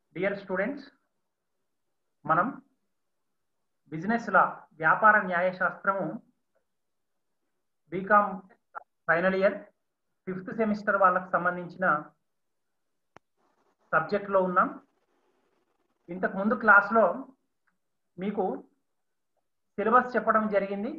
dear students మనం business law వ్యాపార న్యాయశాస్త్రము BCom final year fifth semester వాళ్ళకు సంబంధించిన సబ్జెక్ట్ లో ఉన్నాం ఇంతకు ముందు క్లాస్లో మీకు సిలబస్ చెప్పడం జరిగింది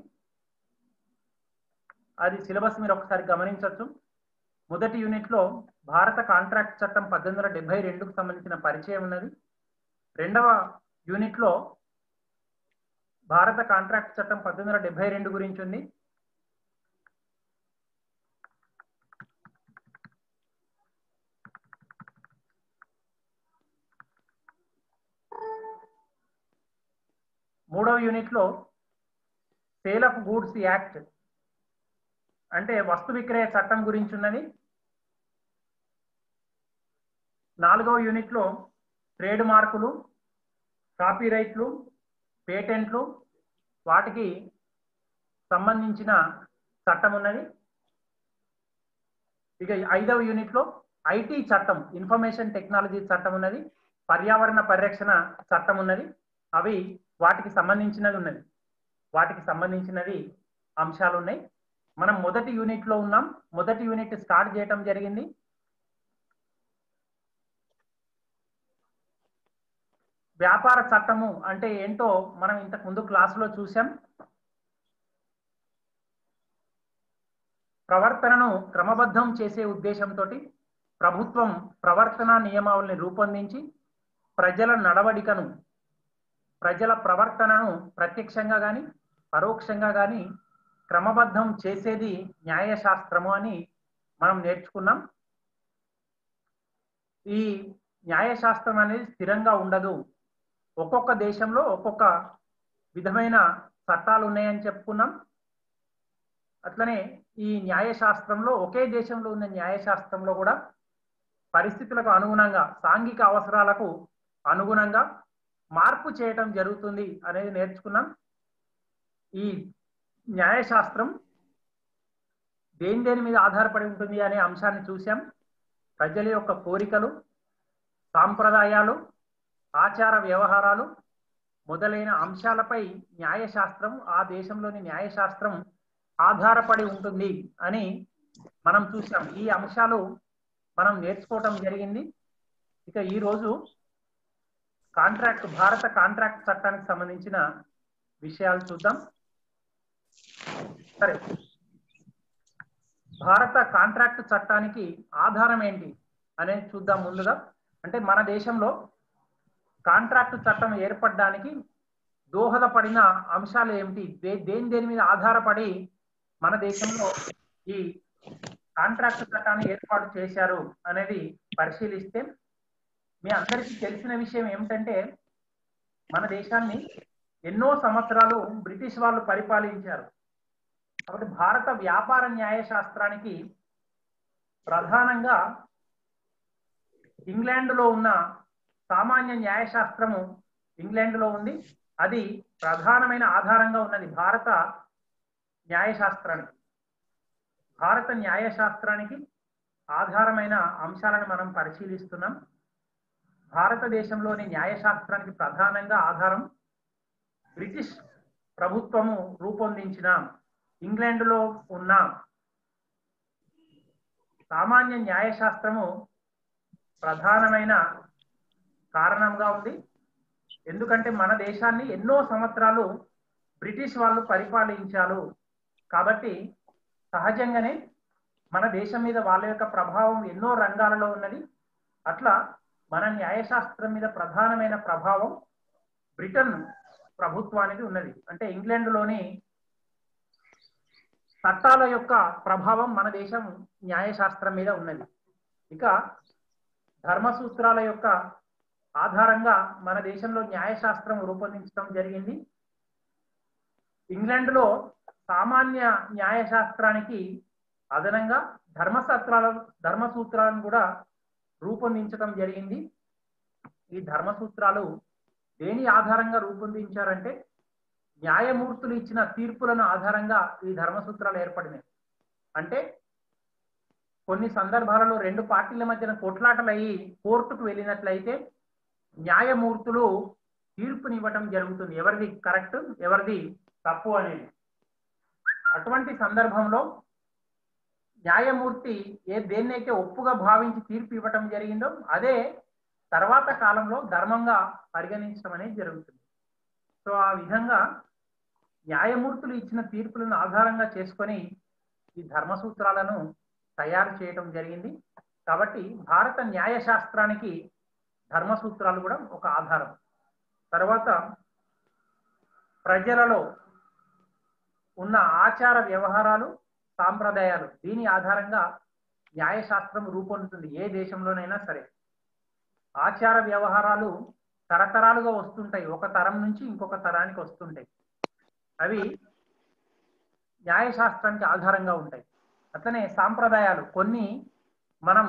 అది సిలబస్ మీరు ఒకసారి గమనించవచ్చు మొదటి యూనిట్ లో భారత కాంట్రాక్ట్ చట్టం పద్దెనిమిది వందల డెబ్బై రెండుకు సంబంధించిన పరిచయం ఉన్నది రెండవ యూనిట్ లో భారత కాంట్రాక్ట్ చట్టం పద్దెనిమిది వందల డెబ్బై రెండు గురించి ఉంది మూడవ యూనిట్ లో సేల్ ఆఫ్ గూడ్స్ యాక్ట్ అంటే వస్తు విక్రయ చట్టం గురించి ఉన్నది నాలుగవ యూనిట్ లో ట్రేడ్ మార్కులు కాపీరైట్లు పేటెంట్లు వాటికి సంబంధించిన చట్టం ఉన్నది ఇక ఐదవ యూనిట్ లో ఐటీ చట్టం ఇన్ఫర్మేషన్ టెక్నాలజీ చట్టం ఉన్నది పర్యావరణ పరిరక్షణ చట్టం ఉన్నది అవి వాటికి సంబంధించినది ఉన్నది వాటికి సంబంధించినది అంశాలు ఉన్నాయి మనం మొదటి యూనిట్ లో ఉన్నాం మొదటి యూనిట్ స్టార్ట్ చేయటం జరిగింది వ్యాపార చట్టము అంటే ఏంటో మనం ఇంతకు ముందు క్లాసులో చూసాం ప్రవర్తనను క్రమబద్ధం చేసే ఉద్దేశంతో ప్రభుత్వం ప్రవర్తన నియమావళిని రూపొందించి ప్రజల నడవడికను ప్రజల ప్రవర్తనను ప్రత్యక్షంగా కానీ పరోక్షంగా కానీ క్రమబద్ధం చేసేది న్యాయశాస్త్రము అని మనం నేర్చుకున్నాం ఈ న్యాయశాస్త్రం అనేది స్థిరంగా ఉండదు ఒక్కొక్క దేశంలో ఒక్కొక్క విధమైన చట్టాలు ఉన్నాయని చెప్పుకున్నాం అట్లనే ఈ న్యాయశాస్త్రంలో ఒకే దేశంలో ఉన్న న్యాయశాస్త్రంలో కూడా పరిస్థితులకు అనుగుణంగా సాంఘిక అవసరాలకు అనుగుణంగా మార్పు చేయటం జరుగుతుంది అనేది నేర్చుకున్నాం ఈ న్యాయశాస్త్రం దేని దేని మీద ఆధారపడి ఉంటుంది అనే అంశాన్ని చూసాం ప్రజల యొక్క కోరికలు సాంప్రదాయాలు ఆచార వ్యవహారాలు మొదలైన అంశాలపై న్యాయశాస్త్రం ఆ దేశంలోని న్యాయశాస్త్రం ఆధారపడి ఉంటుంది అని మనం చూసాం ఈ అంశాలు మనం నేర్చుకోవటం జరిగింది ఇక ఈరోజు కాంట్రాక్ట్ భారత కాంట్రాక్ట్ చట్టానికి సంబంధించిన విషయాలు చూద్దాం సరే భారత కాంట్రాక్ట్ చట్టానికి ఆధారం ఏంటి అనేది చూద్దాం ముందుగా అంటే మన దేశంలో కాంట్రాక్ట్ చట్టం ఏర్పడడానికి దోహదపడిన అంశాలు ఏమిటి దేని దేని మీద ఆధారపడి మన దేశంలో ఈ కాంట్రాక్ట్ చట్టాన్ని ఏర్పాటు చేశారు అనేది పరిశీలిస్తే మీ అందరికీ తెలిసిన విషయం ఏమిటంటే మన దేశాన్ని ఎన్నో సంవత్సరాలు బ్రిటిష్ వాళ్ళు పరిపాలించారు కాబట్టి భారత వ్యాపార న్యాయ శాస్త్రానికి ప్రధానంగా ఇంగ్లాండ్లో ఉన్న సామాన్య న్యాయశాస్త్రము ఇంగ్లాండ్లో ఉంది అది ప్రధానమైన ఆధారంగా ఉన్నది భారత న్యాయశాస్త్రానికి భారత న్యాయశాస్త్రానికి ఆధారమైన అంశాలను మనం పరిశీలిస్తున్నాం భారతదేశంలోని న్యాయశాస్త్రానికి ప్రధానంగా ఆధారం బ్రిటిష్ ప్రభుత్వము రూపొందించిన ఇంగ్లాండ్లో ఉన్న సామాన్య న్యాయశాస్త్రము ప్రధానమైన కారణంగా ఉంది ఎందుకంటే మన దేశాన్ని ఎన్నో సంవత్సరాలు బ్రిటిష్ వాళ్ళు పరిపాలించారు కాబట్టి సహజంగానే మన దేశం మీద వాళ్ళ యొక్క ప్రభావం ఎన్నో రంగాలలో ఉన్నది అట్లా మన న్యాయశాస్త్రం మీద ప్రధానమైన ప్రభావం బ్రిటన్ ప్రభుత్వానికి ఉన్నది అంటే ఇంగ్లాండ్లోని చట్టాల యొక్క ప్రభావం మన దేశం న్యాయశాస్త్రం మీద ఉన్నది ఇక ధర్మసూత్రాల యొక్క ఆధారంగా మన దేశంలో న్యాయశాస్త్రం రూపొందించడం జరిగింది ఇంగ్లాండ్లో సామాన్య న్యాయశాస్త్రానికి అదనంగా ధర్మసూత్రాల ధర్మసూత్రాలను కూడా రూపొందించడం జరిగింది ఈ ధర్మసూత్రాలు దేని ఆధారంగా రూపొందించారంటే న్యాయమూర్తులు ఇచ్చిన తీర్పులను ఆధారంగా ఈ ధర్మసూత్రాలు ఏర్పడినాయి అంటే కొన్ని సందర్భాలలో రెండు పార్టీల మధ్యన కొట్లాటలు అయ్యి కోర్టుకు వెళ్ళినట్లయితే న్యాయమూర్తులు తీర్పునివ్వటం జరుగుతుంది ఎవరిది కరెక్ట్ ఎవరిది తప్పు అనేది అటువంటి సందర్భంలో న్యాయమూర్తి ఏ దేన్నైతే ఒప్పుగా భావించి తీర్పు ఇవ్వటం జరిగిందో అదే తర్వాత కాలంలో ధర్మంగా పరిగణించడం అనేది జరుగుతుంది సో ఆ విధంగా న్యాయమూర్తులు ఇచ్చిన తీర్పులను ఆధారంగా చేసుకొని ఈ ధర్మ సూత్రాలను తయారు చేయడం జరిగింది కాబట్టి భారత న్యాయ శాస్త్రానికి ధర్మ సూత్రాలు కూడా ఒక ఆధారం తర్వాత ప్రజలలో ఉన్న ఆచార వ్యవహారాలు సాంప్రదాయాలు దీని ఆధారంగా న్యాయశాస్త్రం రూపొందుతుంది ఏ దేశంలోనైనా సరే ఆచార వ్యవహారాలు తరతరాలుగా వస్తుంటాయి ఒక తరం నుంచి ఇంకొక తరానికి వస్తుంటాయి అవి న్యాయశాస్త్రానికి ఆధారంగా ఉంటాయి అట్లనే సాంప్రదాయాలు కొన్ని మనం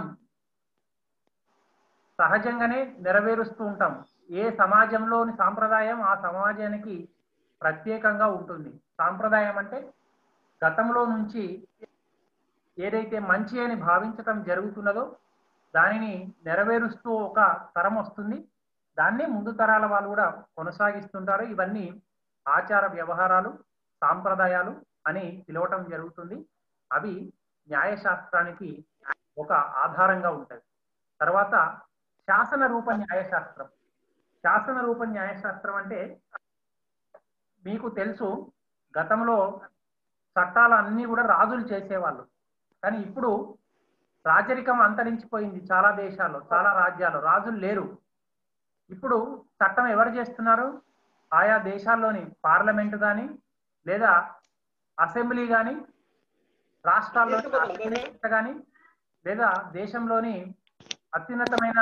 సహజంగానే నెరవేరుస్తూ ఉంటాం ఏ సమాజంలోని సాంప్రదాయం ఆ సమాజానికి ప్రత్యేకంగా ఉంటుంది సాంప్రదాయం అంటే గతంలో నుంచి ఏదైతే మంచి అని భావించటం జరుగుతున్నదో దానిని నెరవేరుస్తూ ఒక తరం వస్తుంది దాన్ని ముందు తరాల వాళ్ళు కూడా కొనసాగిస్తుంటారు ఇవన్నీ ఆచార వ్యవహారాలు సాంప్రదాయాలు అని పిలవటం జరుగుతుంది అవి న్యాయశాస్త్రానికి ఒక ఆధారంగా ఉంటాయి తర్వాత శాసన రూప న్యాయశాస్త్రం శాసన రూప న్యాయశాస్త్రం అంటే మీకు తెలుసు గతంలో చట్టాలు అన్నీ కూడా రాజులు చేసేవాళ్ళు కానీ ఇప్పుడు రాజరికం అంతరించిపోయింది చాలా దేశాల్లో చాలా రాజ్యాలు రాజులు లేరు ఇప్పుడు చట్టం ఎవరు చేస్తున్నారు ఆయా దేశాల్లోని పార్లమెంట్ కానీ లేదా అసెంబ్లీ కానీ రాష్ట్రాల్లోని కానీ లేదా దేశంలోని అత్యున్నతమైన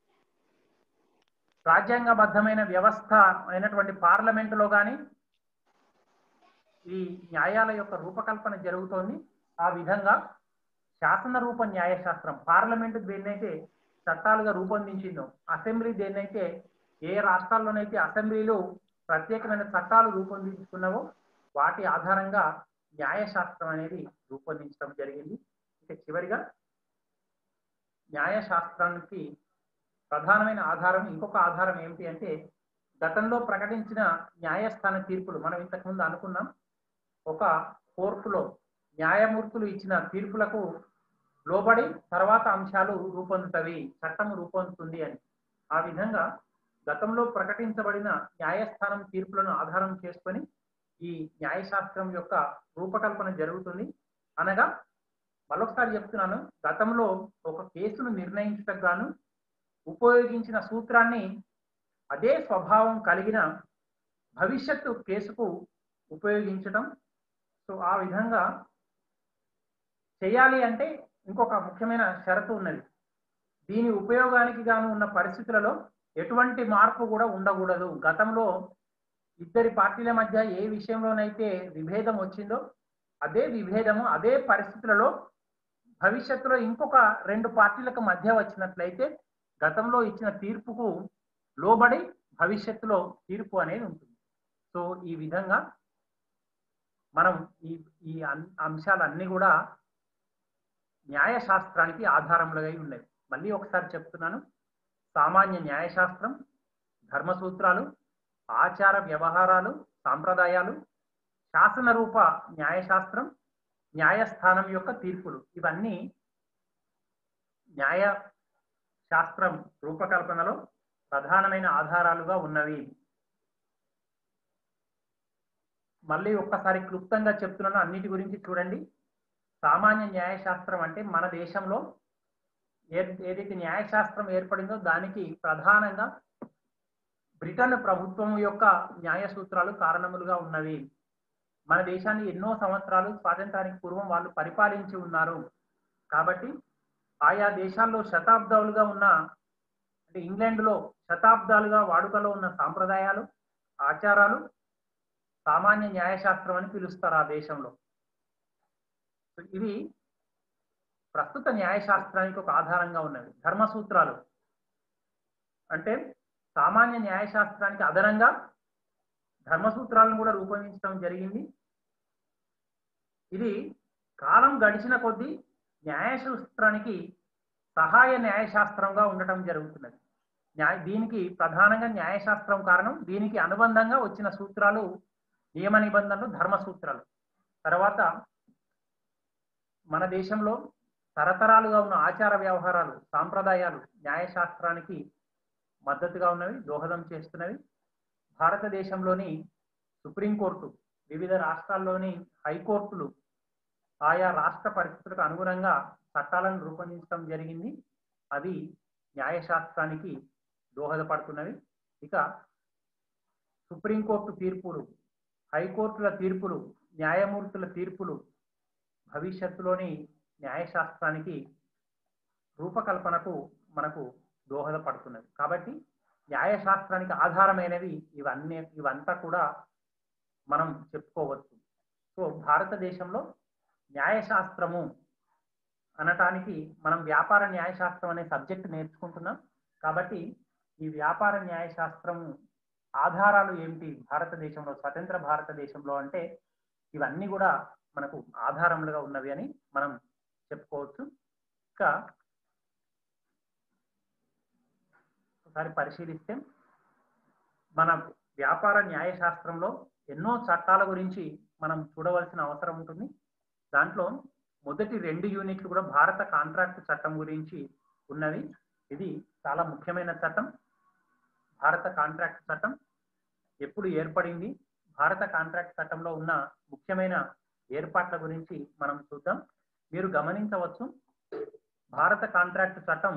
రాజ్యాంగబద్ధమైన వ్యవస్థ అయినటువంటి పార్లమెంటులో కానీ ఈ న్యాయాల యొక్క రూపకల్పన జరుగుతోంది ఆ విధంగా శాసన రూప న్యాయశాస్త్రం పార్లమెంటు దేన్నైతే చట్టాలుగా రూపొందించిందో అసెంబ్లీ దేన్నైతే ఏ రాష్ట్రాల్లోనైతే అసెంబ్లీలు ప్రత్యేకమైన చట్టాలు రూపొందించుకున్నావో వాటి ఆధారంగా న్యాయశాస్త్రం అనేది రూపొందించడం జరిగింది ఇక చివరిగా న్యాయశాస్త్రానికి ప్రధానమైన ఆధారం ఇంకొక ఆధారం ఏమిటి అంటే గతంలో ప్రకటించిన న్యాయస్థాన తీర్పులు మనం ఇంతకుముందు అనుకున్నాం ఒక కోర్టులో న్యాయమూర్తులు ఇచ్చిన తీర్పులకు లోబడి తర్వాత అంశాలు రూపొందుతవి చట్టం రూపొందుతుంది అని ఆ విధంగా గతంలో ప్రకటించబడిన న్యాయస్థానం తీర్పులను ఆధారం చేసుకొని ఈ న్యాయశాస్త్రం యొక్క రూపకల్పన జరుగుతుంది అనగా మరొకసారి చెప్తున్నాను గతంలో ఒక కేసును నిర్ణయించటకు గాను ఉపయోగించిన సూత్రాన్ని అదే స్వభావం కలిగిన భవిష్యత్తు కేసుకు ఉపయోగించడం సో ఆ విధంగా చేయాలి అంటే ఇంకొక ముఖ్యమైన షరతు ఉన్నది దీని ఉపయోగానికి గాను ఉన్న పరిస్థితులలో ఎటువంటి మార్పు కూడా ఉండకూడదు గతంలో ఇద్దరి పార్టీల మధ్య ఏ విషయంలోనైతే విభేదం వచ్చిందో అదే విభేదము అదే పరిస్థితులలో భవిష్యత్తులో ఇంకొక రెండు పార్టీలకు మధ్య వచ్చినట్లయితే గతంలో ఇచ్చిన తీర్పుకు లోబడి భవిష్యత్తులో తీర్పు అనేది ఉంటుంది సో ఈ విధంగా మనం ఈ ఈ అంశాలన్నీ కూడా న్యాయశాస్త్రానికి ఆధారములుగా ఉన్నాయి మళ్ళీ ఒకసారి చెప్తున్నాను సామాన్య న్యాయశాస్త్రం ధర్మసూత్రాలు ఆచార వ్యవహారాలు సాంప్రదాయాలు శాసన రూప న్యాయశాస్త్రం న్యాయస్థానం యొక్క తీర్పులు ఇవన్నీ న్యాయ శాస్త్రం రూపకల్పనలో ప్రధానమైన ఆధారాలుగా ఉన్నవి మళ్ళీ ఒక్కసారి క్లుప్తంగా చెప్తున్నాను అన్నిటి గురించి చూడండి సామాన్య న్యాయశాస్త్రం అంటే మన దేశంలో ఏ ఏదైతే న్యాయశాస్త్రం ఏర్పడిందో దానికి ప్రధానంగా బ్రిటన్ ప్రభుత్వం యొక్క న్యాయ సూత్రాలు కారణములుగా ఉన్నవి మన దేశాన్ని ఎన్నో సంవత్సరాలు స్వాతంత్రానికి పూర్వం వాళ్ళు పరిపాలించి ఉన్నారు కాబట్టి ఆయా దేశాల్లో శతాబ్దాలుగా ఉన్న అంటే ఇంగ్లాండ్లో శతాబ్దాలుగా వాడుకలో ఉన్న సాంప్రదాయాలు ఆచారాలు సామాన్య న్యాయశాస్త్రం అని పిలుస్తారు ఆ దేశంలో ఇవి ప్రస్తుత న్యాయశాస్త్రానికి ఒక ఆధారంగా ఉన్నవి ధర్మసూత్రాలు అంటే సామాన్య న్యాయశాస్త్రానికి అదనంగా ధర్మసూత్రాలను కూడా రూపొందించడం జరిగింది ఇది కాలం గడిచిన కొద్దీ న్యాయశాస్త్రానికి సహాయ న్యాయశాస్త్రంగా ఉండటం జరుగుతున్నది న్యాయ దీనికి ప్రధానంగా న్యాయశాస్త్రం కారణం దీనికి అనుబంధంగా వచ్చిన సూత్రాలు నియమ నిబంధనలు ధర్మ సూత్రాలు తర్వాత మన దేశంలో తరతరాలుగా ఉన్న ఆచార వ్యవహారాలు సాంప్రదాయాలు న్యాయశాస్త్రానికి మద్దతుగా ఉన్నవి దోహదం చేస్తున్నవి భారతదేశంలోని సుప్రీంకోర్టు వివిధ రాష్ట్రాల్లోని హైకోర్టులు ఆయా రాష్ట్ర పరిస్థితులకు అనుగుణంగా చట్టాలను రూపొందించడం జరిగింది అవి న్యాయశాస్త్రానికి దోహదపడుతున్నవి ఇక సుప్రీంకోర్టు తీర్పులు హైకోర్టుల తీర్పులు న్యాయమూర్తుల తీర్పులు భవిష్యత్తులోని న్యాయశాస్త్రానికి రూపకల్పనకు మనకు దోహదపడుతున్నది కాబట్టి న్యాయశాస్త్రానికి ఆధారమైనవి ఇవన్నీ ఇవంతా కూడా మనం చెప్పుకోవచ్చు సో భారతదేశంలో న్యాయశాస్త్రము అనటానికి మనం వ్యాపార న్యాయశాస్త్రం అనే సబ్జెక్ట్ నేర్చుకుంటున్నాం కాబట్టి ఈ వ్యాపార న్యాయశాస్త్రము ఆధారాలు ఏమిటి భారతదేశంలో స్వతంత్ర భారతదేశంలో అంటే ఇవన్నీ కూడా మనకు ఆధారములుగా ఉన్నవి అని మనం చెప్పుకోవచ్చు ఇంకా ఒకసారి పరిశీలిస్తే మన వ్యాపార న్యాయశాస్త్రంలో ఎన్నో చట్టాల గురించి మనం చూడవలసిన అవసరం ఉంటుంది దాంట్లో మొదటి రెండు యూనిట్లు కూడా భారత కాంట్రాక్ట్ చట్టం గురించి ఉన్నవి ఇది చాలా ముఖ్యమైన చట్టం భారత కాంట్రాక్ట్ చట్టం ఎప్పుడు ఏర్పడింది భారత కాంట్రాక్ట్ చట్టంలో ఉన్న ముఖ్యమైన ఏర్పాట్ల గురించి మనం చూద్దాం మీరు గమనించవచ్చు భారత కాంట్రాక్ట్ చట్టం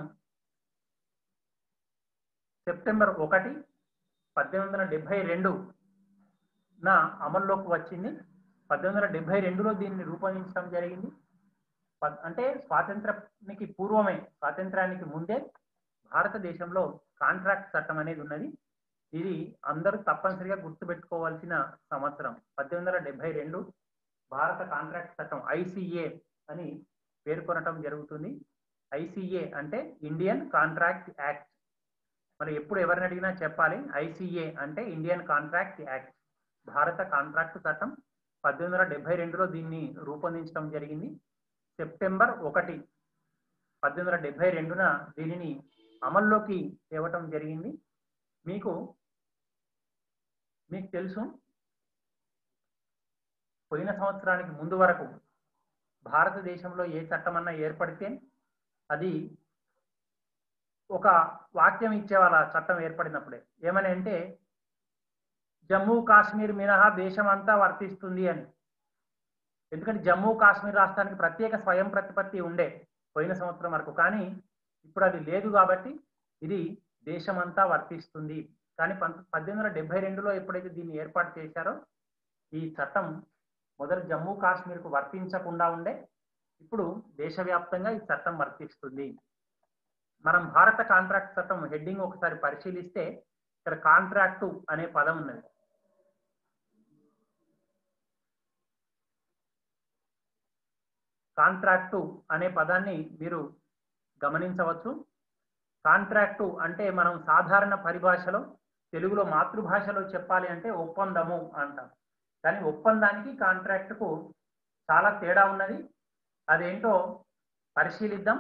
సెప్టెంబర్ ఒకటి పద్దెనిమిది వందల డెబ్బై రెండు నా అమల్లోకి వచ్చింది పద్దెనిమిది వందల డెబ్బై రెండులో దీన్ని రూపొందించడం జరిగింది అంటే స్వాతంత్రానికి పూర్వమే స్వాతంత్రానికి ముందే భారతదేశంలో కాంట్రాక్ట్ చట్టం అనేది ఉన్నది ఇది అందరూ తప్పనిసరిగా గుర్తుపెట్టుకోవాల్సిన సంవత్సరం పద్దెనిమిది వందల డెబ్బై రెండు భారత కాంట్రాక్ట్ చట్టం ఐసిఏ అని పేర్కొనటం జరుగుతుంది ఐసిఏ అంటే ఇండియన్ కాంట్రాక్ట్ యాక్ట్ మరి ఎప్పుడు ఎవరిని అడిగినా చెప్పాలి ఐసిఏ అంటే ఇండియన్ కాంట్రాక్ట్ యాక్ట్ భారత కాంట్రాక్ట్ చట్టం పద్దెనిమిది వందల డెబ్బై రెండులో దీన్ని రూపొందించడం జరిగింది సెప్టెంబర్ ఒకటి పద్దెనిమిది వందల డెబ్బై రెండున దీనిని అమల్లోకి తేవటం జరిగింది మీకు మీకు తెలుసు పోయిన సంవత్సరానికి ముందు వరకు భారతదేశంలో ఏ చట్టమన్నా ఏర్పడితే అది ఒక వాక్యం ఇచ్చేవాళ్ళ చట్టం ఏర్పడినప్పుడే ఏమని అంటే జమ్మూ కాశ్మీర్ మినహా దేశం అంతా వర్తిస్తుంది అని ఎందుకంటే జమ్మూ కాశ్మీర్ రాష్ట్రానికి ప్రత్యేక స్వయం ప్రతిపత్తి ఉండే పోయిన సంవత్సరం వరకు కానీ ఇప్పుడు అది లేదు కాబట్టి ఇది దేశమంతా వర్తిస్తుంది కానీ పద్దెనిమిది వందల డెబ్బై రెండులో ఎప్పుడైతే దీన్ని ఏర్పాటు చేశారో ఈ చట్టం మొదటి జమ్మూ కాశ్మీర్కు వర్తించకుండా ఉండే ఇప్పుడు దేశవ్యాప్తంగా ఈ చట్టం వర్తిస్తుంది మనం భారత కాంట్రాక్ట్ చట్టం హెడ్డింగ్ ఒకసారి పరిశీలిస్తే ఇక్కడ కాంట్రాక్టు అనే పదం ఉన్నది కాంట్రాక్టు అనే పదాన్ని మీరు గమనించవచ్చు కాంట్రాక్టు అంటే మనం సాధారణ పరిభాషలో తెలుగులో మాతృభాషలో చెప్పాలి అంటే ఒప్పందము అంటాం కానీ ఒప్పందానికి కాంట్రాక్టుకు చాలా తేడా ఉన్నది అదేంటో పరిశీలిద్దాం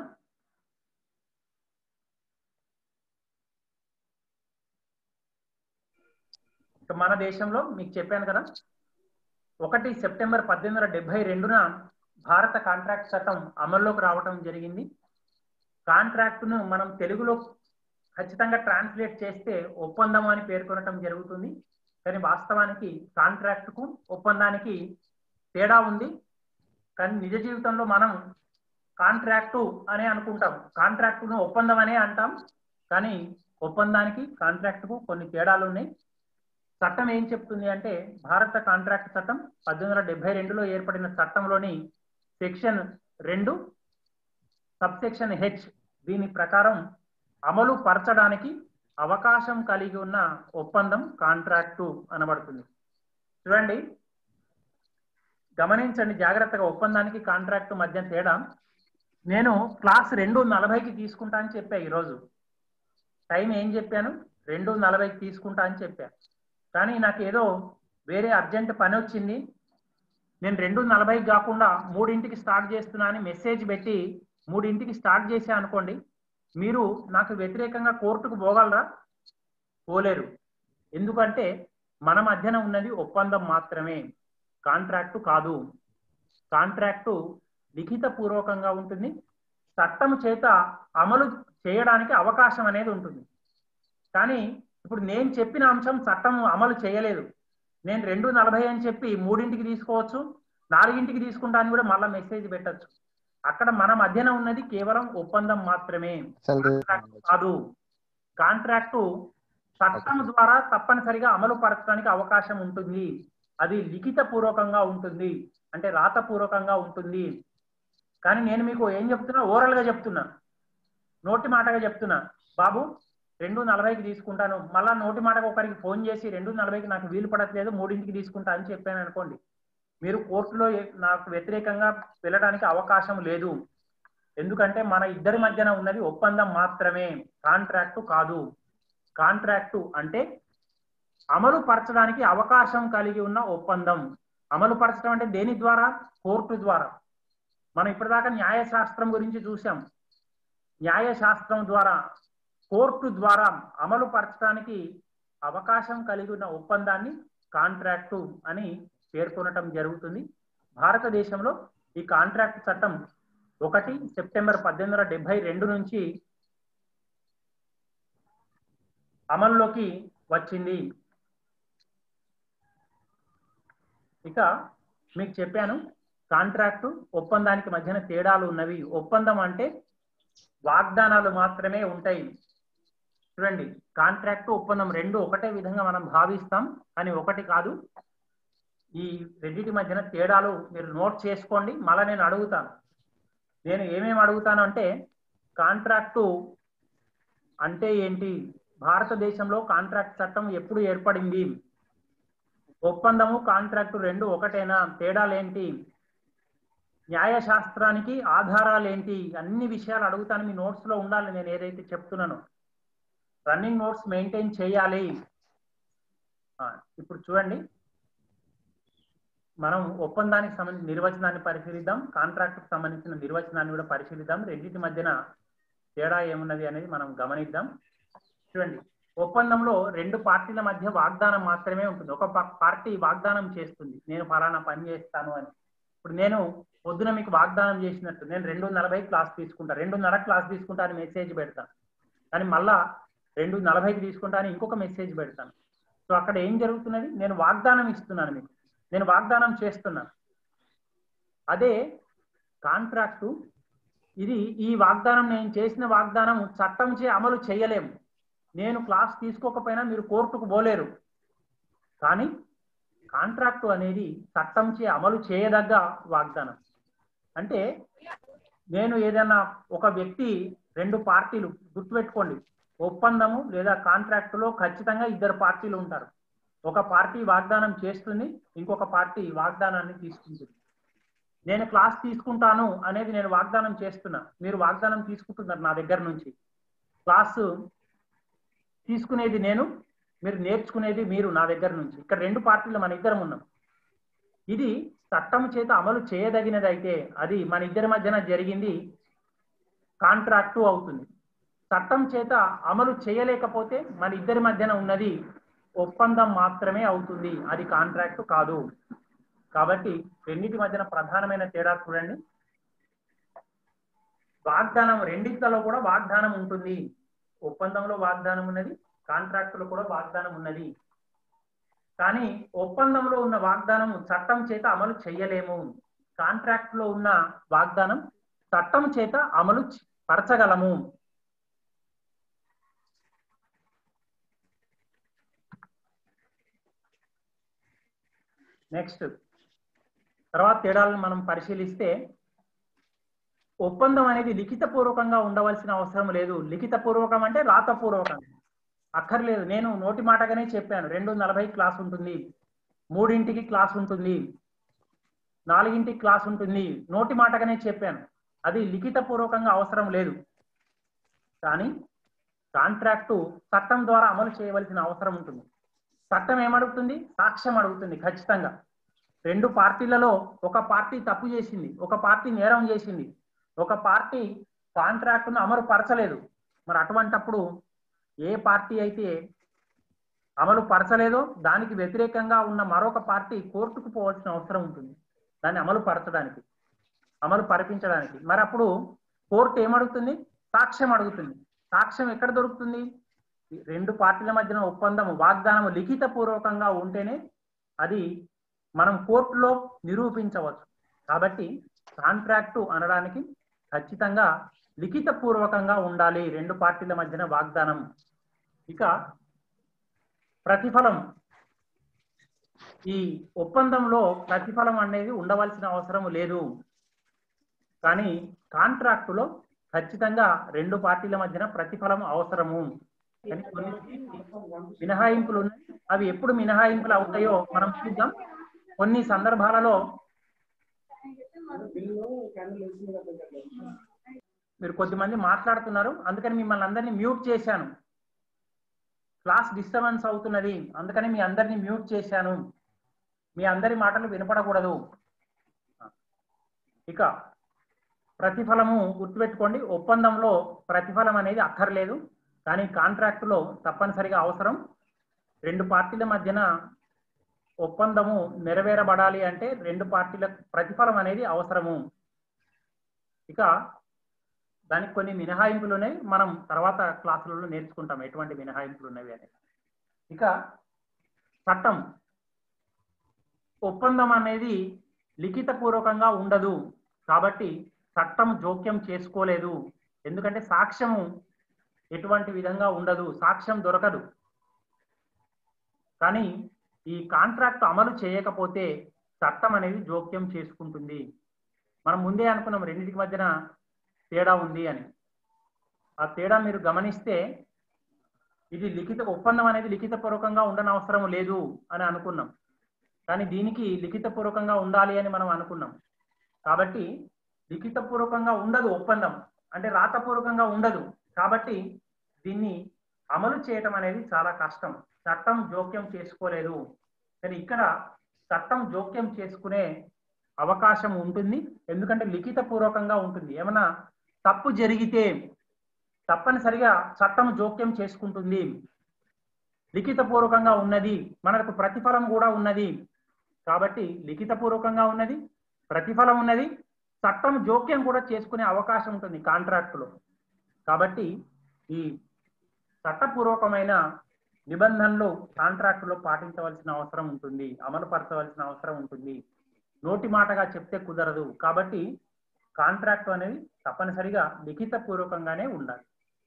మన దేశంలో మీకు చెప్పాను కదా ఒకటి సెప్టెంబర్ పద్దెనిమిది వందల డెబ్బై రెండున భారత కాంట్రాక్ట్ చట్టం అమల్లోకి రావటం జరిగింది కాంట్రాక్టును మనం తెలుగులో ఖచ్చితంగా ట్రాన్స్లేట్ చేస్తే ఒప్పందం అని పేర్కొనటం జరుగుతుంది కానీ వాస్తవానికి కాంట్రాక్టుకు ఒప్పందానికి తేడా ఉంది కానీ నిజ జీవితంలో మనం కాంట్రాక్టు అనే అనుకుంటాం కాంట్రాక్టును ఒప్పందం అనే అంటాం కానీ ఒప్పందానికి కాంట్రాక్టుకు కొన్ని తేడాలు ఉన్నాయి చట్టం ఏం చెప్తుంది అంటే భారత కాంట్రాక్ట్ చట్టం పద్దెనిమిది వందల డెబ్బై రెండులో ఏర్పడిన చట్టంలోని సెక్షన్ రెండు సబ్ సెక్షన్ హెచ్ దీని ప్రకారం అమలు పరచడానికి అవకాశం కలిగి ఉన్న ఒప్పందం కాంట్రాక్టు అనబడుతుంది చూడండి గమనించండి జాగ్రత్తగా ఒప్పందానికి కాంట్రాక్టు మధ్య తేడా నేను క్లాస్ రెండు నలభైకి తీసుకుంటా అని చెప్పా ఈరోజు టైం ఏం చెప్పాను రెండు నలభైకి తీసుకుంటా అని చెప్పా కానీ నాకు ఏదో వేరే అర్జెంట్ పని వచ్చింది నేను రెండు నలభైకి కాకుండా మూడింటికి స్టార్ట్ చేస్తున్నా అని మెసేజ్ పెట్టి మూడింటికి స్టార్ట్ చేసా అనుకోండి మీరు నాకు వ్యతిరేకంగా కోర్టుకు పోగలరా పోలేరు ఎందుకంటే మన మధ్యన ఉన్నది ఒప్పందం మాత్రమే కాంట్రాక్టు కాదు కాంట్రాక్టు లిఖిత పూర్వకంగా ఉంటుంది చట్టం చేత అమలు చేయడానికి అవకాశం అనేది ఉంటుంది కానీ ఇప్పుడు నేను చెప్పిన అంశం చట్టం అమలు చేయలేదు నేను రెండు నలభై అని చెప్పి మూడింటికి తీసుకోవచ్చు నాలుగింటికి తీసుకుంటా అని కూడా మళ్ళీ మెసేజ్ పెట్టచ్చు అక్కడ మన మధ్యన ఉన్నది కేవలం ఒప్పందం మాత్రమే కాంట్రాక్ట్ కాదు కాంట్రాక్టు చట్టం ద్వారా తప్పనిసరిగా అమలు పరచడానికి అవకాశం ఉంటుంది అది లిఖిత పూర్వకంగా ఉంటుంది అంటే రాతపూర్వకంగా ఉంటుంది కానీ నేను మీకు ఏం చెప్తున్నా ఓరల్ గా చెప్తున్నా నోటి మాటగా చెప్తున్నా బాబు రెండు నలభైకి తీసుకుంటాను మళ్ళా నోటి మాటకు ఒకరికి ఫోన్ చేసి రెండు నలభైకి నాకు వీలు పడట్లేదు మూడింటికి తీసుకుంటా అని చెప్పాను అనుకోండి మీరు కోర్టులో నాకు వ్యతిరేకంగా వెళ్ళడానికి అవకాశం లేదు ఎందుకంటే మన ఇద్దరి మధ్యన ఉన్నది ఒప్పందం మాత్రమే కాంట్రాక్టు కాదు కాంట్రాక్టు అంటే అమలు పరచడానికి అవకాశం కలిగి ఉన్న ఒప్పందం అమలు పరచడం అంటే దేని ద్వారా కోర్టు ద్వారా మనం ఇప్పటిదాకా న్యాయశాస్త్రం గురించి చూసాం న్యాయశాస్త్రం ద్వారా కోర్టు ద్వారా అమలు పరచడానికి అవకాశం కలిగి ఉన్న ఒప్పందాన్ని కాంట్రాక్టు అని పేర్కొనటం జరుగుతుంది భారతదేశంలో ఈ కాంట్రాక్ట్ చట్టం ఒకటి సెప్టెంబర్ పద్దెనిమిది వందల డెబ్బై రెండు నుంచి అమల్లోకి వచ్చింది ఇక మీకు చెప్పాను కాంట్రాక్టు ఒప్పందానికి మధ్యన తేడాలు ఉన్నవి ఒప్పందం అంటే వాగ్దానాలు మాత్రమే ఉంటాయి చూడండి కాంట్రాక్టు ఒప్పందం రెండు ఒకటే విధంగా మనం భావిస్తాం కానీ ఒకటి కాదు ఈ రెండింటి మధ్యన తేడాలు మీరు నోట్ చేసుకోండి మళ్ళీ నేను అడుగుతాను నేను ఏమేమి అడుగుతాను అంటే కాంట్రాక్టు అంటే ఏంటి భారతదేశంలో కాంట్రాక్ట్ చట్టం ఎప్పుడు ఏర్పడింది ఒప్పందము కాంట్రాక్టు రెండు ఒకటేనా తేడాలేంటి న్యాయశాస్త్రానికి ఆధారాలు ఏంటి అన్ని విషయాలు అడుగుతాను మీ నోట్స్ లో ఉండాలి నేను ఏదైతే చెప్తున్నానో రన్నింగ్ నోట్స్ మెయింటైన్ చేయాలి ఇప్పుడు చూడండి మనం ఒప్పందానికి సంబంధించిన నిర్వచనాన్ని పరిశీలిద్దాం కాంట్రాక్ట్ సంబంధించిన నిర్వచనాన్ని కూడా పరిశీలిద్దాం రెండింటి మధ్యన తేడా ఏమున్నది అనేది మనం గమనిద్దాం చూడండి ఒప్పందంలో రెండు పార్టీల మధ్య వాగ్దానం మాత్రమే ఉంటుంది ఒక పార్టీ వాగ్దానం చేస్తుంది నేను ఫలానా పని చేస్తాను అని ఇప్పుడు నేను పొద్దున మీకు వాగ్దానం చేసినట్టు నేను రెండు నలభై క్లాస్ తీసుకుంటా రెండున్నర క్లాస్ తీసుకుంటా అని మెసేజ్ పెడతాను కానీ మళ్ళా రెండు నలభైకి తీసుకుంటా అని ఇంకొక మెసేజ్ పెడతాను సో అక్కడ ఏం జరుగుతున్నది నేను వాగ్దానం ఇస్తున్నాను మీకు నేను వాగ్దానం చేస్తున్నాను అదే కాంట్రాక్టు ఇది ఈ వాగ్దానం నేను చేసిన వాగ్దానం చట్టం చే అమలు చేయలేము నేను క్లాస్ తీసుకోకపోయినా మీరు కోర్టుకు పోలేరు కానీ కాంట్రాక్టు అనేది చట్టం చే అమలు చేయదగ్గ వాగ్దానం అంటే నేను ఏదైనా ఒక వ్యక్తి రెండు పార్టీలు గుర్తుపెట్టుకోండి ఒప్పందము లేదా కాంట్రాక్టులో ఖచ్చితంగా ఇద్దరు పార్టీలు ఉంటారు ఒక పార్టీ వాగ్దానం చేస్తుంది ఇంకొక పార్టీ వాగ్దానాన్ని తీసుకుంటుంది నేను క్లాస్ తీసుకుంటాను అనేది నేను వాగ్దానం చేస్తున్నా మీరు వాగ్దానం తీసుకుంటున్నారు నా దగ్గర నుంచి క్లాసు తీసుకునేది నేను మీరు నేర్చుకునేది మీరు నా దగ్గర నుంచి ఇక్కడ రెండు పార్టీలు మన ఇద్దరం ఉన్నాం ఇది చట్టం చేత అమలు చేయదగినది అయితే అది మన ఇద్దరి మధ్యన జరిగింది కాంట్రాక్టు అవుతుంది చట్టం చేత అమలు చేయలేకపోతే మన ఇద్దరి మధ్యన ఉన్నది ఒప్పందం మాత్రమే అవుతుంది అది కాంట్రాక్టు కాదు కాబట్టి రెండింటి మధ్యన ప్రధానమైన తేడా చూడండి వాగ్దానం రెండింటిలో కూడా వాగ్దానం ఉంటుంది ఒప్పందంలో వాగ్దానం ఉన్నది కాంట్రాక్టులో కూడా వాగ్దానం ఉన్నది కానీ ఒప్పందంలో ఉన్న వాగ్దానం చట్టం చేత అమలు చేయలేము కాంట్రాక్ట్ లో ఉన్న వాగ్దానం చట్టం చేత అమలు పరచగలము నెక్స్ట్ తర్వాత తేడాలను మనం పరిశీలిస్తే ఒప్పందం అనేది లిఖిత పూర్వకంగా ఉండవలసిన అవసరం లేదు లిఖిత పూర్వకం అంటే రాతపూర్వకం అక్కర్లేదు నేను నోటి మాటగానే చెప్పాను రెండు నలభై క్లాస్ ఉంటుంది మూడింటికి క్లాస్ ఉంటుంది నాలుగింటికి క్లాస్ ఉంటుంది నోటి మాటగానే చెప్పాను అది లిఖిత పూర్వకంగా అవసరం లేదు కానీ కాంట్రాక్టు చట్టం ద్వారా అమలు చేయవలసిన అవసరం ఉంటుంది చట్టం ఏమడుగుతుంది సాక్ష్యం అడుగుతుంది ఖచ్చితంగా రెండు పార్టీలలో ఒక పార్టీ తప్పు చేసింది ఒక పార్టీ నేరం చేసింది ఒక పార్టీ కాంట్రాక్టును అమలు పరచలేదు మరి అటువంటప్పుడు ఏ పార్టీ అయితే అమలు పరచలేదో దానికి వ్యతిరేకంగా ఉన్న మరొక పార్టీ కోర్టుకు పోవాల్సిన అవసరం ఉంటుంది దాన్ని అమలు పరచడానికి అమలు పరిపించడానికి మరి అప్పుడు కోర్టు ఏమడుగుతుంది సాక్ష్యం అడుగుతుంది సాక్ష్యం ఎక్కడ దొరుకుతుంది ఈ రెండు పార్టీల మధ్యన ఒప్పందం వాగ్దానం లిఖిత పూర్వకంగా ఉంటేనే అది మనం కోర్టులో నిరూపించవచ్చు కాబట్టి కాంట్రాక్టు అనడానికి ఖచ్చితంగా లిఖిత పూర్వకంగా ఉండాలి రెండు పార్టీల మధ్యన వాగ్దానం ఇక ప్రతిఫలం ఈ ఒప్పందంలో ప్రతిఫలం అనేది ఉండవలసిన అవసరం లేదు కానీ కాంట్రాక్టులో ఖచ్చితంగా రెండు పార్టీల మధ్యన ప్రతిఫలం అవసరము కానీ కొన్ని మినహాయింపులు ఉన్నాయి అవి ఎప్పుడు మినహాయింపులు అవుతాయో మనం చూద్దాం కొన్ని సందర్భాలలో మీరు కొద్దిమంది మాట్లాడుతున్నారు అందుకని మిమ్మల్ని అందరినీ మ్యూట్ చేశాను క్లాస్ డిస్టర్బెన్స్ అవుతున్నది అందుకని మీ అందరినీ మ్యూట్ చేశాను మీ అందరి మాటలు వినపడకూడదు ఇక ప్రతిఫలము గుర్తుపెట్టుకోండి ఒప్పందంలో ప్రతిఫలం అనేది అక్కర్లేదు కానీ కాంట్రాక్టులో తప్పనిసరిగా అవసరం రెండు పార్టీల మధ్యన ఒప్పందము నెరవేరబడాలి అంటే రెండు పార్టీల ప్రతిఫలం అనేది అవసరము ఇక దానికి కొన్ని మినహాయింపులు ఉన్నాయి మనం తర్వాత క్లాసులలో నేర్చుకుంటాం ఎటువంటి మినహాయింపులు ఉన్నవి అనేది ఇక చట్టం ఒప్పందం అనేది లిఖిత పూర్వకంగా ఉండదు కాబట్టి చట్టం జోక్యం చేసుకోలేదు ఎందుకంటే సాక్ష్యము ఎటువంటి విధంగా ఉండదు సాక్ష్యం దొరకదు కానీ ఈ కాంట్రాక్ట్ అమలు చేయకపోతే చట్టం అనేది జోక్యం చేసుకుంటుంది మనం ముందే అనుకున్నాం రెండింటికి మధ్యన తేడా ఉంది అని ఆ తేడా మీరు గమనిస్తే ఇది లిఖిత ఒప్పందం అనేది లిఖిత పూర్వకంగా ఉండనవసరం లేదు అని అనుకున్నాం కానీ దీనికి లిఖిత పూర్వకంగా ఉండాలి అని మనం అనుకున్నాం కాబట్టి లిఖిత పూర్వకంగా ఉండదు ఒప్పందం అంటే రాతపూర్వకంగా ఉండదు కాబట్టి దీన్ని అమలు చేయటం అనేది చాలా కష్టం చట్టం జోక్యం చేసుకోలేదు కానీ ఇక్కడ చట్టం జోక్యం చేసుకునే అవకాశం ఉంటుంది ఎందుకంటే లిఖిత పూర్వకంగా ఉంటుంది ఏమన్నా తప్పు జరిగితే తప్పనిసరిగా చట్టం జోక్యం చేసుకుంటుంది లిఖిత పూర్వకంగా ఉన్నది మనకు ప్రతిఫలం కూడా ఉన్నది కాబట్టి లిఖిత పూర్వకంగా ఉన్నది ప్రతిఫలం ఉన్నది చట్టం జోక్యం కూడా చేసుకునే అవకాశం ఉంటుంది కాంట్రాక్టులో కాబట్టి ఈ చట్టపూర్వకమైన నిబంధనలు కాంట్రాక్టులో పాటించవలసిన అవసరం ఉంటుంది అమలు పరచవలసిన అవసరం ఉంటుంది నోటి మాటగా చెప్తే కుదరదు కాబట్టి కాంట్రాక్ట్ అనేది తప్పనిసరిగా లిఖిత పూర్వకంగానే ఉండాలి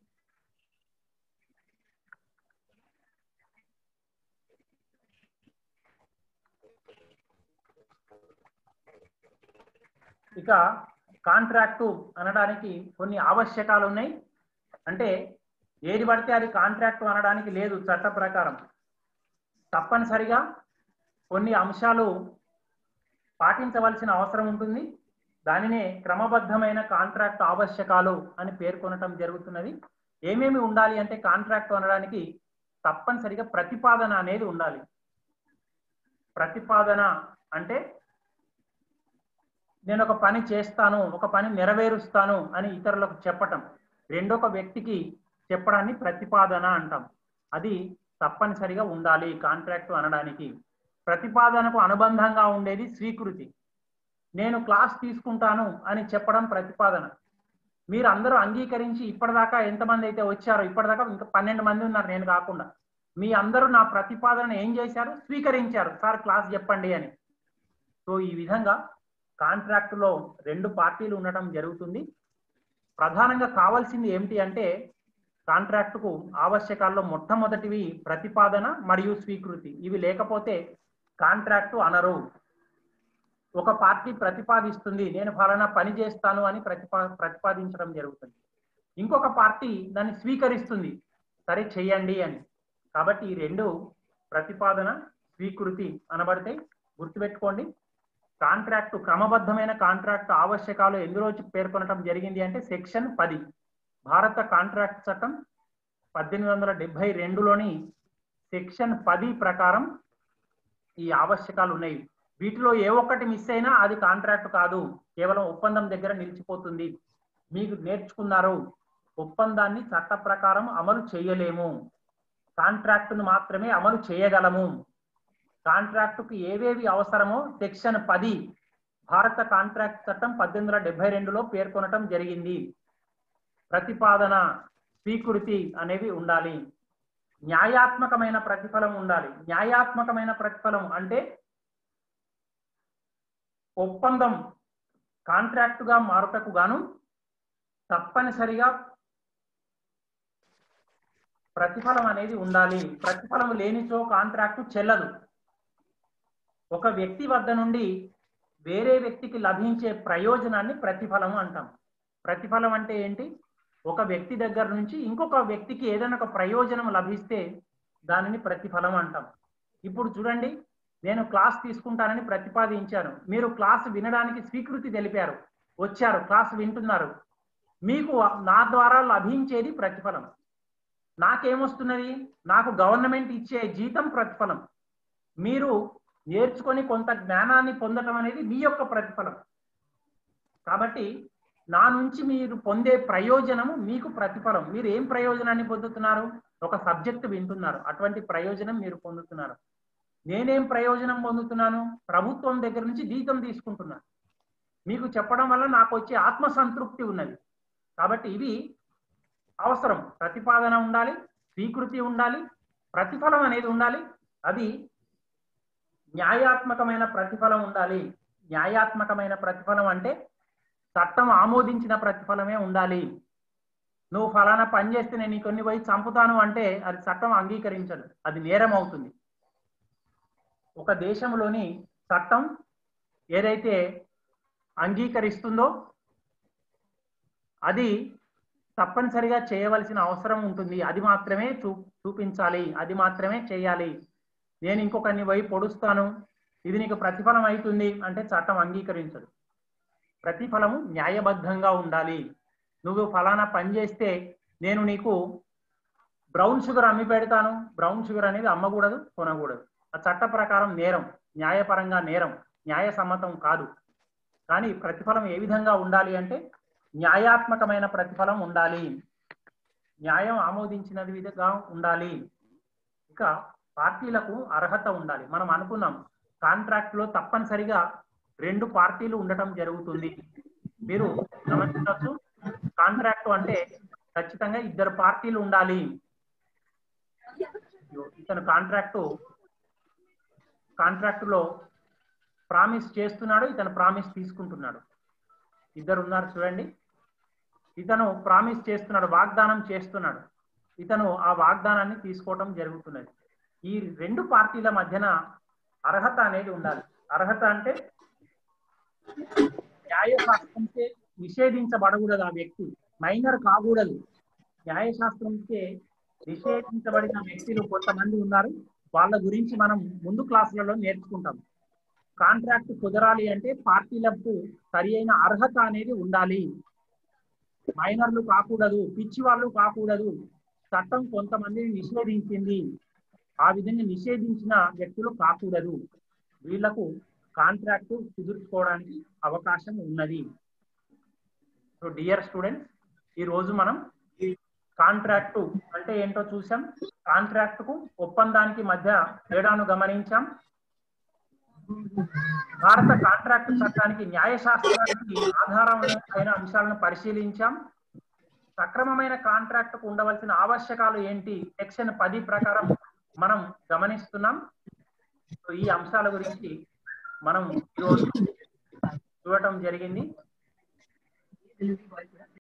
ఇక కాంట్రాక్టు అనడానికి కొన్ని ఆవశ్యకాలు ఉన్నాయి అంటే ఏది పడితే అది కాంట్రాక్టు అనడానికి లేదు చట్ట ప్రకారం తప్పనిసరిగా కొన్ని అంశాలు పాటించవలసిన అవసరం ఉంటుంది దానినే క్రమబద్ధమైన కాంట్రాక్ట్ ఆవశ్యకాలు అని పేర్కొనటం జరుగుతున్నది ఏమేమి ఉండాలి అంటే కాంట్రాక్ట్ అనడానికి తప్పనిసరిగా ప్రతిపాదన అనేది ఉండాలి ప్రతిపాదన అంటే నేను ఒక పని చేస్తాను ఒక పని నెరవేరుస్తాను అని ఇతరులకు చెప్పటం రెండొక వ్యక్తికి చెప్పడాన్ని ప్రతిపాదన అంటాం అది తప్పనిసరిగా ఉండాలి కాంట్రాక్ట్ అనడానికి ప్రతిపాదనకు అనుబంధంగా ఉండేది స్వీకృతి నేను క్లాస్ తీసుకుంటాను అని చెప్పడం ప్రతిపాదన మీరు అందరూ అంగీకరించి ఇప్పటిదాకా ఎంతమంది అయితే వచ్చారో ఇప్పటిదాకా ఇంకా పన్నెండు మంది ఉన్నారు నేను కాకుండా మీ అందరూ నా ప్రతిపాదన ఏం చేశారు స్వీకరించారు సార్ క్లాస్ చెప్పండి అని సో ఈ విధంగా కాంట్రాక్టులో రెండు పార్టీలు ఉండటం జరుగుతుంది ప్రధానంగా కావాల్సింది ఏమిటి అంటే కాంట్రాక్టుకు ఆవశ్యకాల్లో మొట్టమొదటివి ప్రతిపాదన మరియు స్వీకృతి ఇవి లేకపోతే కాంట్రాక్టు అనరు ఒక పార్టీ ప్రతిపాదిస్తుంది నేను ఫలానా పని చేస్తాను అని ప్రతిపా ప్రతిపాదించడం జరుగుతుంది ఇంకొక పార్టీ దాన్ని స్వీకరిస్తుంది సరే చెయ్యండి అని కాబట్టి ఈ రెండు ప్రతిపాదన స్వీకృతి అనబడితే గుర్తుపెట్టుకోండి కాంట్రాక్టు క్రమబద్ధమైన కాంట్రాక్ట్ ఆవశ్యకాలు ఎందులో పేర్కొనడం జరిగింది అంటే సెక్షన్ పది భారత కాంట్రాక్ట్ చట్టం పద్దెనిమిది వందల డెబ్బై రెండులోని సెక్షన్ పది ప్రకారం ఈ ఆవశ్యకాలు ఉన్నాయి వీటిలో ఏ ఒక్కటి మిస్ అయినా అది కాంట్రాక్ట్ కాదు కేవలం ఒప్పందం దగ్గర నిలిచిపోతుంది మీకు నేర్చుకున్నారు ఒప్పందాన్ని చట్ట ప్రకారం అమలు చేయలేము కాంట్రాక్టును మాత్రమే అమలు చేయగలము కాంట్రాక్టుకు ఏవేవి అవసరమో సెక్షన్ పది భారత కాంట్రాక్ట్ చట్టం పద్దెనిమిది వందల డెబ్బై రెండులో పేర్కొనటం జరిగింది ప్రతిపాదన స్వీకృతి అనేవి ఉండాలి న్యాయాత్మకమైన ప్రతిఫలం ఉండాలి న్యాయాత్మకమైన ప్రతిఫలం అంటే ఒప్పందం కాంట్రాక్టుగా మారుటకు గాను తప్పనిసరిగా ప్రతిఫలం అనేది ఉండాలి ప్రతిఫలం లేనిచో కాంట్రాక్టు చెల్లదు ఒక వ్యక్తి వద్ద నుండి వేరే వ్యక్తికి లభించే ప్రయోజనాన్ని ప్రతిఫలం అంటాం ప్రతిఫలం అంటే ఏంటి ఒక వ్యక్తి దగ్గర నుంచి ఇంకొక వ్యక్తికి ఏదైనా ఒక ప్రయోజనం లభిస్తే దానిని ప్రతిఫలం అంటాం ఇప్పుడు చూడండి నేను క్లాస్ తీసుకుంటానని ప్రతిపాదించాను మీరు క్లాస్ వినడానికి స్వీకృతి తెలిపారు వచ్చారు క్లాస్ వింటున్నారు మీకు నా ద్వారా లభించేది ప్రతిఫలం నాకేమొస్తున్నది నాకు గవర్నమెంట్ ఇచ్చే జీతం ప్రతిఫలం మీరు నేర్చుకొని కొంత జ్ఞానాన్ని పొందటం అనేది మీ యొక్క ప్రతిఫలం కాబట్టి నా నుంచి మీరు పొందే ప్రయోజనము మీకు ప్రతిఫలం మీరు ఏం ప్రయోజనాన్ని పొందుతున్నారు ఒక సబ్జెక్ట్ వింటున్నారు అటువంటి ప్రయోజనం మీరు పొందుతున్నారు నేనేం ప్రయోజనం పొందుతున్నాను ప్రభుత్వం దగ్గర నుంచి జీతం తీసుకుంటున్నాను మీకు చెప్పడం వల్ల నాకు వచ్చే ఆత్మ సంతృప్తి ఉన్నది కాబట్టి ఇవి అవసరం ప్రతిపాదన ఉండాలి స్వీకృతి ఉండాలి ప్రతిఫలం అనేది ఉండాలి అది న్యాయాత్మకమైన ప్రతిఫలం ఉండాలి న్యాయాత్మకమైన ప్రతిఫలం అంటే చట్టం ఆమోదించిన ప్రతిఫలమే ఉండాలి నువ్వు ఫలానా పని చేస్తే నేను కొన్ని పోయి చంపుతాను అంటే అది చట్టం అంగీకరించదు అది నేరం అవుతుంది ఒక దేశంలోని చట్టం ఏదైతే అంగీకరిస్తుందో అది తప్పనిసరిగా చేయవలసిన అవసరం ఉంటుంది అది మాత్రమే చూ చూపించాలి అది మాత్రమే చేయాలి నేను ఇంకొకరిని పోయి పొడుస్తాను ఇది నీకు ప్రతిఫలం అవుతుంది అంటే చట్టం అంగీకరించదు ప్రతిఫలము న్యాయబద్ధంగా ఉండాలి నువ్వు ఫలానా పని చేస్తే నేను నీకు బ్రౌన్ షుగర్ అమ్మి పెడతాను బ్రౌన్ షుగర్ అనేది అమ్మకూడదు కొనకూడదు ఆ చట్ట ప్రకారం నేరం న్యాయపరంగా నేరం న్యాయ సమ్మతం కాదు కానీ ప్రతిఫలం ఏ విధంగా ఉండాలి అంటే న్యాయాత్మకమైన ప్రతిఫలం ఉండాలి న్యాయం ఆమోదించినది విధంగా ఉండాలి ఇక పార్టీలకు అర్హత ఉండాలి మనం అనుకున్నాం కాంట్రాక్ట్ లో తప్పనిసరిగా రెండు పార్టీలు ఉండటం జరుగుతుంది మీరు గమనించవచ్చు కాంట్రాక్ట్ అంటే ఖచ్చితంగా ఇద్దరు పార్టీలు ఉండాలి ఇతను కాంట్రాక్టు కాంట్రాక్ట్ లో ప్రామిస్ చేస్తున్నాడు ఇతను ప్రామిస్ తీసుకుంటున్నాడు ఇద్దరు ఉన్నారు చూడండి ఇతను ప్రామిస్ చేస్తున్నాడు వాగ్దానం చేస్తున్నాడు ఇతను ఆ వాగ్దానాన్ని తీసుకోవటం జరుగుతున్నది ఈ రెండు పార్టీల మధ్యన అర్హత అనేది ఉండాలి అర్హత అంటే న్యాయశాస్త్రంచే నిషేధించబడకూడదు ఆ వ్యక్తి మైనర్ కాకూడదు న్యాయశాస్త్రంచే నిషేధించబడిన వ్యక్తులు కొంతమంది ఉన్నారు వాళ్ళ గురించి మనం ముందు క్లాసులలో నేర్చుకుంటాం కాంట్రాక్ట్ కుదరాలి అంటే పార్టీలకు సరి అయిన అర్హత అనేది ఉండాలి మైనర్లు కాకూడదు పిచ్చి వాళ్ళు కాకూడదు చట్టం కొంతమందిని నిషేధించింది ఆ విధంగా నిషేధించిన వ్యక్తులు కాకూడదు వీళ్లకు కాంట్రాక్ట్ కుదుర్చుకోవడానికి అవకాశం ఉన్నది సో డియర్ స్టూడెంట్స్ ఈ రోజు మనం కాంట్రాక్టు అంటే ఏంటో చూసాం కాంట్రాక్ట్ కు ఒప్పందానికి మధ్య తేడాను గమనించాం భారత కాంట్రాక్ట్ చట్టానికి న్యాయశాస్త్రానికి ఆధారమైన అంశాలను పరిశీలించాం సక్రమమైన కాంట్రాక్ట్ కు ఉండవలసిన ఆవశ్యకాలు ఏంటి సెక్షన్ పది ప్రకారం మనం గమనిస్తున్నాం ఈ అంశాల గురించి మనం ఈరోజు చూడటం జరిగింది